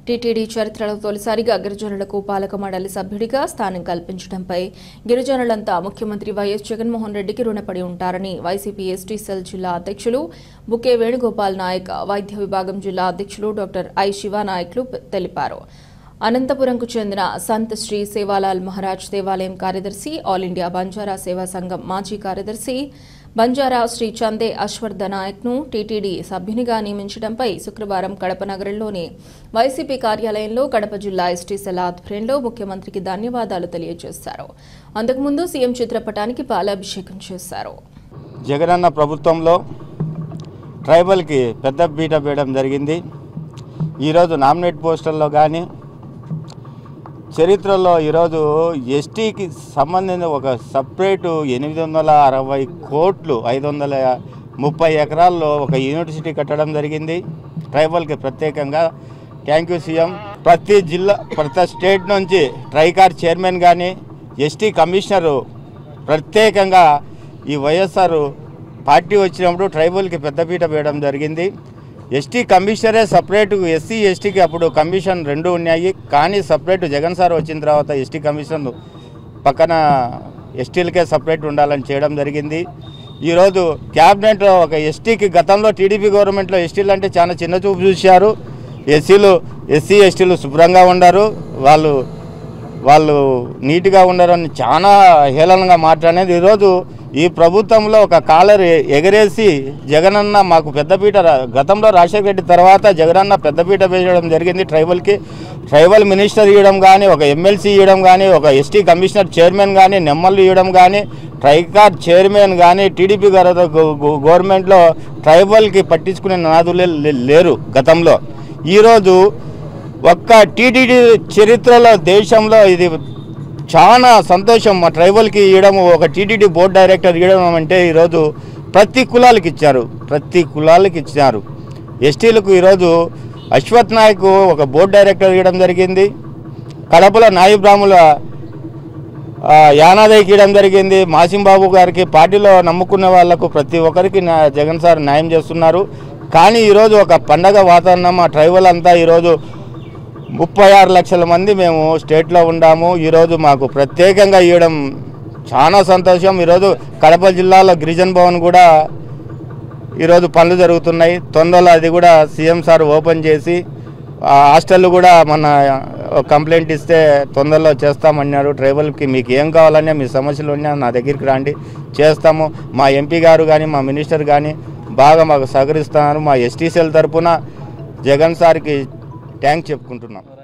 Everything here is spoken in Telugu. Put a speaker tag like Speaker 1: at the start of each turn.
Speaker 1: టీటీడీ చరిత్రలో తొలిసారిగా గిరిజనులకు పాలక మండలి సభ్యుడిగా స్థానం కల్పించడంపై గిరిజనులంతా ముఖ్యమంత్రి వైఎస్ జగన్మోహన్ రెడ్డికి రుణపడి ఉంటారని వైసీపీ ఎస్టీ సెల్ జిల్లా అధ్యక్షులు బుకే వేణుగోపాల్ నాయక్ వైద్య విభాగం జిల్లా అధ్యక్షులు డాక్టర్ ఐ శివానాయక్లు తెలిపారు అనంతపురంకు చెందిన సంత్ శ్రీ సేవాలాల్ మహారాజ్ దేవాలయం కార్యదర్శి ఆల్ ఇండియా బంజారా సేవా సంఘం మాజీ కార్యదర్శి బంజారా శ్రీ చందే అశ్వర్ధ నాయక్ను టీటీడీ సభ్యునిగా నియమించడంపై శుక్రవారం కడప నగరంలోని వైసీపీ కార్యాలయంలో కడప జిల్లా ఎస్టీ సెల్ ఆధ్వర్యంలో ముఖ్యమంత్రికి ధన్యవాదాలు తెలియజేశారు అంతకుముందు సీఎం చిత్రపటానికి పాలాభిషేకం చేశారు
Speaker 2: జగనన్న ప్రభుత్వంలో ట్రైబల్కి పెద్ద బీట వేయడం జరిగింది ఈరోజు నామినేట్ పోస్టర్లో కానీ చరిత్రలో ఈరోజు ఎస్టీకి సంబంధించిన ఒక సపరేటు ఎనిమిది వందల అరవై కోట్లు ఐదు వందల ముప్పై ఎకరాల్లో ఒక యూనివర్సిటీ కట్టడం జరిగింది ట్రైబల్కి ప్రత్యేకంగా థ్యాంక్ యూ సీఎం ప్రతి జిల్లా ప్రతి స్టేట్ నుంచి ట్రైకార్ చైర్మన్ కానీ ఎస్టీ కమిషనరు ప్రత్యేకంగా ఈ వైఎస్ఆర్ పార్టీ వచ్చినప్పుడు ట్రైబల్కి పెద్దపీట వేయడం జరిగింది ఎస్టీ కమిషనరే సపరేట్ ఎస్సీ ఎస్టీకి అప్పుడు కమిషన్ రెండు ఉన్నాయి కానీ సపరేట్ జగన్ సార్ వచ్చిన తర్వాత ఎస్టీ కమిషన్ పక్కన ఎస్టీలకే సపరేట్ ఉండాలని చేయడం జరిగింది ఈరోజు క్యాబినెట్లో ఒక ఎస్టీకి గతంలో టీడీపీ గవర్నమెంట్లో ఎస్టీలు అంటే చాలా చిన్న చూపు చూశారు ఎస్సీలు ఎస్సీ ఎస్టీలు శుభ్రంగా ఉండరు వాళ్ళు వాళ్ళు నీట్గా ఉండరని చాలా హేళనగా మాట్లాడేది ఈరోజు ఈ ప్రభుత్వంలో ఒక కాలర్ ఎ- ఎగరేసి జగనన్న మాకు పెద్దపీట రా- గతంలో రాజశేఖర రెడ్డి తర్వాత జగనన్న పెద్దపీట వేయడం జరిగింది ట్రైబల్కి ట్రైబల్ మినిస్టర్ ఇవ్వడం కానీ ఒక ఎమ్మెల్సీ ఇవ్వడం కానీ ఒక ఎస్టీ కమిషనర్ చైర్మన్ కానీ నెమ్మలు ఇవ్వడం కానీ ట్రైకార్ చైర్మన్ కానీ టీడీపీ గవర్నమెంట్లో ట్రైబల్కి పట్టించుకునే నాదులే లే- లేరు గతంలో ఈరోజు ఒక్క టీటీడీ చరిత్రలో దేశంలో ఇది చాలా సంతోషం మా ట్రైబల్కి ఇవ్వడం ఒక టీటీడీ బోర్డు డైరెక్టర్ ఇవ్వడం అంటే ఈరోజు ప్రతి కులాలకి ఇచ్చారు ప్రతి కులాలకి ఇచ్చారు ఎస్టీలకు ఈరోజు అశ్వత్ నాయక్ ఒక బోర్డు డైరెక్టర్ ఇవ్వడం జరిగింది కడపలో నాయి బ్రాహ్మణుల ఆ, యానాదయ్యకి ఇవ్వడం జరిగింది మాసింబాబు గారికి పార్టీలో నమ్ముకున్న వాళ్లకు ప్రతి ఒక్కరికి నా జగన్ సార్ న్యాయం చేస్తున్నారు కానీ ఈరోజు ఒక పండగ వాతావరణం మా ట్రైబల్ అంతా ఈరోజు ముప్పై ఆరు లక్షల మంది మేము స్టేట్లో ఉండాము ఈరోజు మాకు ప్రత్యేకంగా ఇవ్వడం చాలా సంతోషం ఈరోజు కడప జిల్లాలో గిరిజన్ భవన్ కూడా ఈరోజు పనులు జరుగుతున్నాయి తొందరలో అది కూడా సీఎం సార్ ఓపెన్ చేసి ఆ హాస్టల్ కూడా మన కంప్లైంట్ ఇస్తే తొందరలో చేస్తామన్నారు ట్రైబల్కి మీకు ఏం కావాలన్నా మీ సమస్యలు ఉన్నా నా దగ్గరికి రండి చేస్తాము మా ఎంపీ గారు కానీ మా మినిస్టర్ కానీ బాగా మాకు సహకరిస్తున్నారు మా ఎస్టీ సెల్ తరపున జగన్ సార్కి థ్యాంక్ చెప్పుకుంటున్నాం